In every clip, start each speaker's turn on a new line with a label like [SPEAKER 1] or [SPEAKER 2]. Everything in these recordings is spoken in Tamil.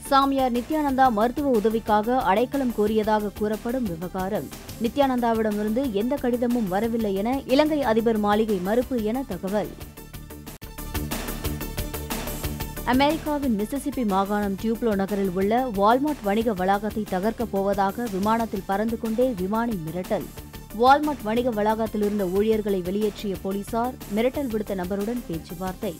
[SPEAKER 1] சாமியார் நித்யானந்தா மருத்துவ உதவிக்காக அடைக்கலம் கோரியதாக கூறப்படும் விவகாரம் நித்யானந்தாவிடமிருந்து எந்த கடிதமும் வரவில்லை என இலங்கை அதிபர் மாளிகை மறுப்பு என தகவல் அமெரிக்காவின் மிசிசிப்பி மாகாணம் டியூப்ளோ நகரில் உள்ள வால்மார்ட் வணிக வளாகத்தை தகர்க்கப் போவதாக விமானத்தில் பறந்து கொண்டே விமானி மிரட்டல் வால்மார்ட் வணிக வளாகத்தில் இருந்த ஊழியர்களை வெளியேற்றிய போலீசார் மிரட்டல் விடுத்த நபருடன் பேச்சுவார்த்தை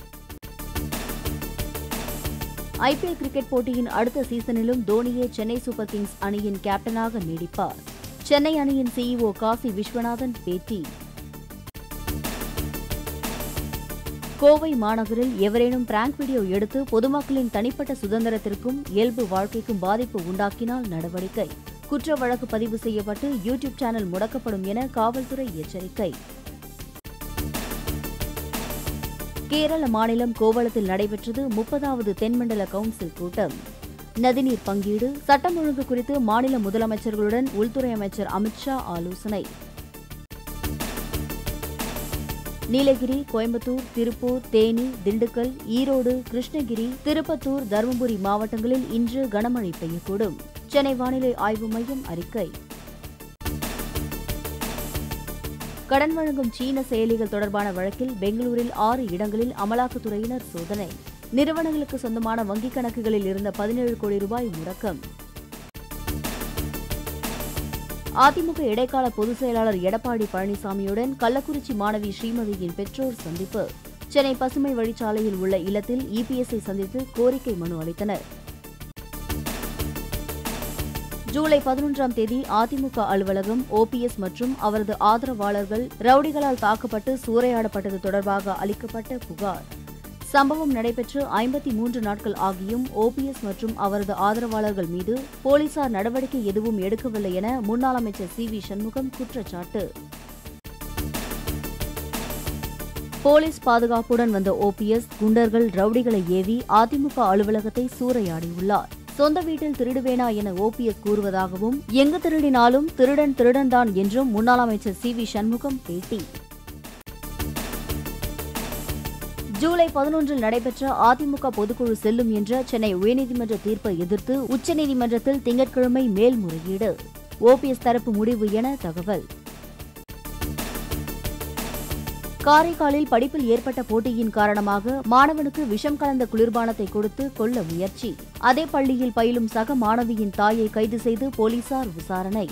[SPEAKER 1] ஐபிஎல் கிரிக்கெட் போட்டியின் அடுத்த சீசனிலும் தோனியே சென்னை சூப்பர் கிங்ஸ் அணியின் கேப்டனாக நீடிப்பார் சென்னை அணியின் சிஇஓ காசி விஸ்வநாதன் பேட்டி கோவை மாநகரில் எவரேனும் பிராங்க் வீடியோ எடுத்து பொதுமக்களின் தனிப்பட்ட சுதந்திரத்திற்கும் இயல்பு வாழ்க்கைக்கும் பாதிப்பு உண்டாக்கினால் நடவடிக்கை குற்ற வழக்கு பதிவு செய்யப்பட்டு யூடியூப் சேனல் முடக்கப்படும் என காவல்துறை எச்சரிக்கை கேரள மாநிலம் கோவளத்தில் நடைபெற்றது முப்பதாவது தென்மண்டல கவுன்சில் கூட்டம் நதிநீர் பங்கீடு சட்டம் ஒழுங்கு குறித்து மாநில முதலமைச்சர்களுடன் உள்துறை அமைச்சர் அமித்ஷா ஆலோசனை நீலகிரி கோயம்புத்தூர் திருப்பூர் தேனி திண்டுக்கல் ஈரோடு கிருஷ்ணகிரி திருப்பத்தூர் தருமபுரி மாவட்டங்களில் இன்று கனமழை பெய்யக்கூடும் சென்னை வானிலை ஆய்வு மையம் அறிக்கை கடன் வழங்கும் சீன செயலிகள் தொடர்பான வழக்கில் பெங்களூரில் ஆறு இடங்களில் அமலாக்கத்துறையினர் சோதனை நிறுவனங்களுக்கு சொந்தமான வங்கிக் கணக்குகளில் இருந்த பதினேழு கோடி ரூபாய் முடக்கம் அதிமுக இடைக்கால பொதுச் செயலாளர் எடப்பாடி பழனிசாமியுடன் கள்ளக்குறிச்சி மாணவி ஸ்ரீமதியின் பெற்றோர் சந்திப்பு சென்னை பசுமை வழிச்சாலையில் உள்ள இல்லத்தில் இபிஎஸ்ஐ சந்தித்து கோரிக்கை மனு அளித்தனர் ஜூலை பதினொன்றாம் தேதி அதிமுக அலுவலகம் ஓபிஎஸ் மற்றும் அவரது ஆதரவாளர்கள் ரவுடிகளால் தாக்கப்பட்டு சூறையாடப்பட்டது தொடர்பாக அளிக்கப்பட்ட புகார் சம்பவம் நடைபெற்று ஐம்பத்தி மூன்று நாட்கள் ஆகியும் ஓபிஎஸ் மற்றும் அவரது ஆதரவாளர்கள் மீது போலீசார் நடவடிக்கை எதுவும் எடுக்கவில்லை என முன்னாள் அமைச்சர் சி வி சண்முகம் குற்றச்சாட்டு போலீஸ் பாதுகாப்புடன் வந்த ஓபிஎஸ் குண்டர்கள் ரவுடிகளை ஏவி அதிமுக அலுவலகத்தை சூறையாடியுள்ளார் சொந்த வீட்டில் திருடுவேனா என ஓபிஎஸ் கூறுவதாகவும் எங்கு திருடினாலும் திருடன் திருடன்தான் என்றும் முன்னாள் அமைச்சர் சி வி சண்முகம் பேட்டி ஜூலை பதினொன்றில் நடைபெற்ற அதிமுக பொதுக்குழு செல்லும் என்ற சென்னை உயர்நீதிமன்ற தீர்ப்பை எதிர்த்து உச்சநீதிமன்றத்தில் திங்கட்கிழமை மேல்முறையீடு ஓபிஎஸ் தரப்பு முடிவு என தகவல் காரைக்காலில் படிப்பில் ஏற்பட்ட போட்டியின் காரணமாக மாணவனுக்கு விஷம் கலந்த குளிர்பானத்தை கொடுத்து கொல்ல முயற்சி அதே பள்ளியில் பயிலும் சக மாணவியின் தாயை கைது செய்து போலீசார் விசாரணை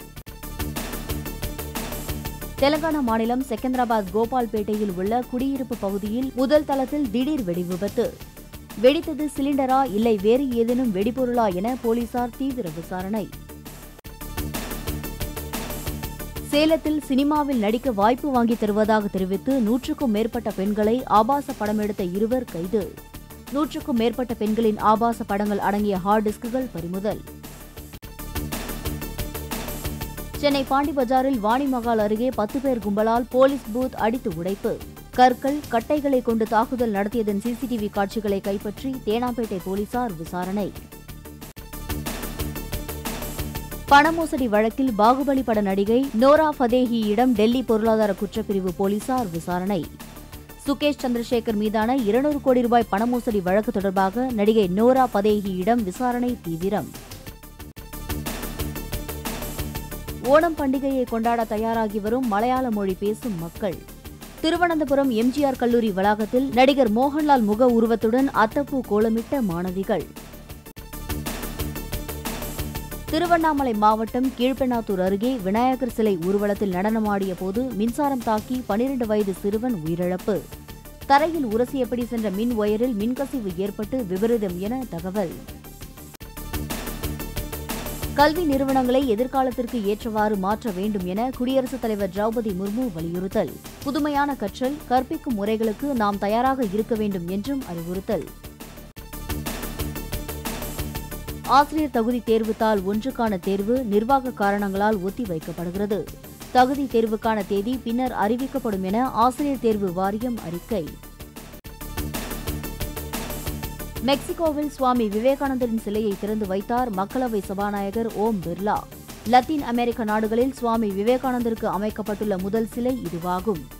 [SPEAKER 1] தெலங்கானா மாநிலம் செகந்திராபாத் கோபால்பேட்டையில் உள்ள குடியிருப்பு பகுதியில் முதல் தளத்தில் திடீர் வெடி விபத்து வெடித்தது சிலிண்டரா இல்லை வேறு ஏதேனும் வெடிபொருளா என போலீசார் தீவிர விசாரணை சேலத்தில் சினிமாவில் நடிக்க வாய்ப்பு வாங்கி தருவதாக தெரிவித்து நூற்றுக்கும் மேற்பட்ட பெண்களை ஆபாச படம் எடுத்த இருவர் கைது நூற்றுக்கும் மேற்பட்ட பெண்களின் ஆபாச படங்கள் அடங்கிய ஹார்ட் டிஸ்குகள் பறிமுதல் சென்னை பாண்டி பஜாரில் வாணிமகால் அருகே பத்து பேர் கும்பலால் போலீஸ் பூத் அடித்து உடைப்பு கற்கள் கட்டைகளை கொண்டு தாக்குதல் நடத்தியதன் சிசிடிவி காட்சிகளை கைப்பற்றி தேனாம்பேட்டை போலீசார் விசாரணை பணமோசடி வழக்கில் பாகுபலி பட நடிகை நோரா ஃபதேஹியிடம் டெல்லி பொருளாதார குற்றப்பிரிவு போலீசார் விசாரணை சுகேஷ் சந்திரசேகர் மீதான இருநூறு கோடி ரூபாய் பணமோசடி வழக்கு தொடர்பாக நடிகை நோரா ஃபதேஹியிடம் விசாரணை தீவிரம் ஓணம் பண்டிகையை கொண்டாட தயாராகி வரும் மலையாள மொழி பேசும் மக்கள் திருவனந்தபுரம் எம்ஜிஆர் கல்லூரி வளாகத்தில் நடிகர் மோகன்லால் முக உருவத்துடன் அத்தப்பூ கோலமிட்ட மாணவிகள் திருவண்ணாமலை மாவட்டம் கீழ்பெண்ணாத்தூர் அருகே விநாயகர் சிலை ஊர்வலத்தில் நடனமாடிய போது மின்சாரம் தாக்கி பனிரெண்டு வயது சிறுவன் உயிரிழப்பு தரையில் உரசியபடி சென்ற மின் ஒயரில் மின்கசிவு ஏற்பட்டு விபரீதம் என தகவல் கல்வி நிறுவனங்களை எதிர்காலத்திற்கு ஏற்றவாறு மாற்ற வேண்டும் என குடியரசுத் தலைவர் திரௌபதி முர்மு வலியுறுத்தல் புதுமையான கற்றல் கற்பிக்கும் முறைகளுக்கு நாம் தயாராக இருக்க வேண்டும் என்றும் அறிவுறுத்தல் ஆசிரியர் தகுதி தேர்வுத்தாள் ஒன்றுக்கான தேர்வு நிர்வாக காரணங்களால் ஒத்திவைக்கப்படுகிறது தகுதி தேர்வுக்கான தேதி பின்னர் அறிவிக்கப்படும் என ஆசிரியர் தேர்வு வாரியம் அறிக்கை மெக்சிகோவில் சுவாமி விவேகானந்தரின் சிலையை திறந்து வைத்தார் மக்களவை சபாநாயகர் ஓம் பிர்லா லத்தீன் அமெரிக்க நாடுகளில் சுவாமி விவேகானந்தருக்கு அமைக்கப்பட்டுள்ள முதல் சிலை இதுவாகும்